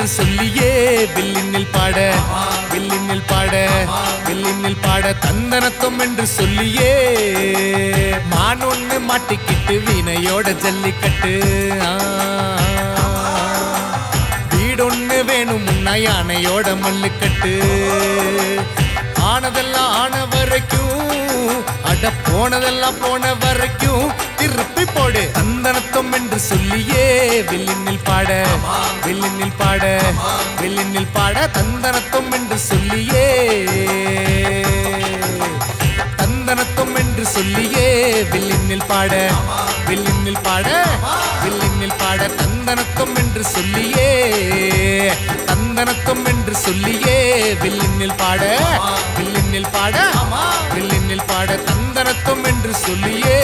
என்று சொல்லியே வில்லினில் பாட வில்லினில் பாட வில்லினில் பாட தந்தனத்தும் என்று சொல்லியே மான் ஒண்ணு மாட்டிக்கிட்டு வீணையோட ஜல்லிக்கட்டு ஆ. வீடொன்னு வேணும் முன்னா யானையோட மல்லுக்கட்டு ஆனதெல்லாம் ஆன வரைக்கும் அட போனதெல்லாம் போன வரைக்கும் திருப்பி போடு தந்தனத்தம் என்று சொல்லியே வில்லினில் பாட வில்லினில் பாட வில்லினில் பாட தந்தனத்தம் என்று சொல்லியே தந்தனத்தம் என்று சொல்லியே வில்லினில் பாட வில்லினில் பாட வில்லினில் பாட தந்தனத்தம் என்று சொல்லியே தந்தனத்தம் என்று சொல்லியே வில்லினில் பாட வில்லினில் பாட வில்லினில் பாட தந்தனத்தம் என்று சொல்லியே